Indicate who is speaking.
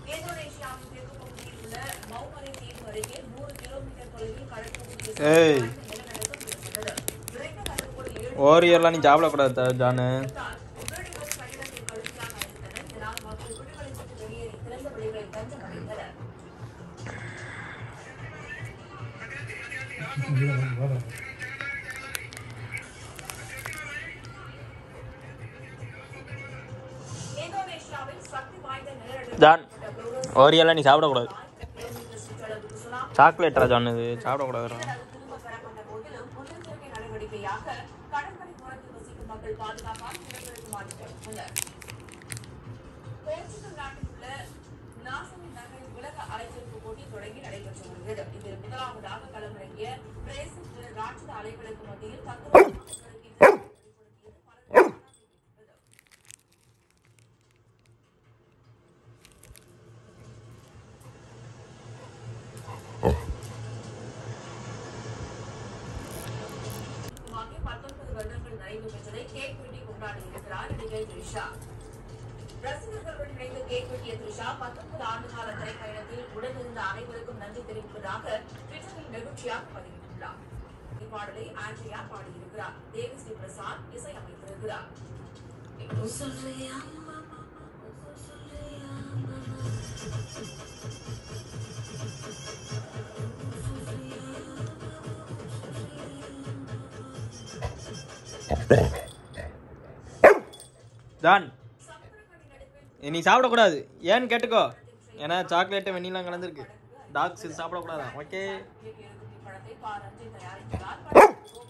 Speaker 1: இந்தோனேஷியாவின் தெற்கு பகுதியில் உள்ள மௌமலை தீவு அருகே நூறு கிலோமீட்டர் தொலைவில் கடற்பகுதியில்
Speaker 2: ஏய்.
Speaker 1: நிலநடுக்கம் ஏற்பட்டது விரைந்த கடற்போடு ஏழு
Speaker 2: ஓரியெல்லாம் நீ சாப்பிடக்கூடாது ஜானு
Speaker 1: வீடுகள் கட்டிடத்தில் கழுவியாக அடைந்தனர் இதனால் மக்கள் வீடுகளை விட்டு வெளியேறி திறந்த வெளிகளில் தஞ்சம் அடைந்தனர் இந்தோனேஷியாவில் சக்தி வாய்ந்த நிலநடுக்கம்
Speaker 2: ஜான்
Speaker 1: ஏற்பட்ட
Speaker 2: ஓரியெல்லாம் நீ சாப்பிடக்கூடாது
Speaker 1: கிலோமீட்டர் சுற்றளவுக்கு சுனாமி
Speaker 2: சாக்லேட்ரா ஜான் இது சாப்பிடக்கூடாதுடா
Speaker 1: அது திரும்ப பெறப்பட்ட போதிலும் முன்னெச்சரிக்கை நடவடிக்கையாக கடற்கரை ஓரத்தில் வசிக்கும் மக்கள் பாதுகாப்பான இடங்களுக்கு மாற்றப்பட்டுள்ளனர் போர்ச்சுகல் நாட்டில் உள்ள நாசமி நகரில் உலக அலைச்சறுக்கு போட்டி தொடங்கி நடைபெற்று வருகிறது இதில் முதலாவதாக களமிறங்கிய பிரேசில் வீரர் ராட்சத அலைகளுக்கு மத்தியில் தத்துவமான மக்களுக்கு இந்த வெளிப்படுத்தியது பலரும் பாராட்டு பெற்றுள்ளது வாங்கி 19 வருடங்கள் நிறைவு பெற்றதை கேக் வெட்டி கொண்டாடி இருக்கிறார் நடிகை த்ரிஷா ரசிகர்களுடன் இணைந்து கேக் வெட்டிய த்ரிஷா 19 ஆண்டுகால திரைப்பயணத்தில் உடனிருந்த அனைவருக்கும் நன்றி தெரிவிப்பதாக ட்விட்டரில் நெகிழ்ச்சியாக பதிவிட்டுள்ளார் இப்பாடலை ஆண்ட்ரியா பாடியிருக்கிறார் தேவிஸ்ரீ பிரசாத் இசையமைத்திருக்கிறார்
Speaker 2: ஜான் நீ சாப்பிடக்கூடாது ஏன்னு கேட்டுக்கோ ஏன்னா சாக்லேட்டு வெண்ணிலாம் கலந்துருக்கு டாக்ஸ் இது சாப்பிடக்கூடாதா ஓகே
Speaker 1: படத்தை பா ரஞ்சித் தயாரிக்கிறார்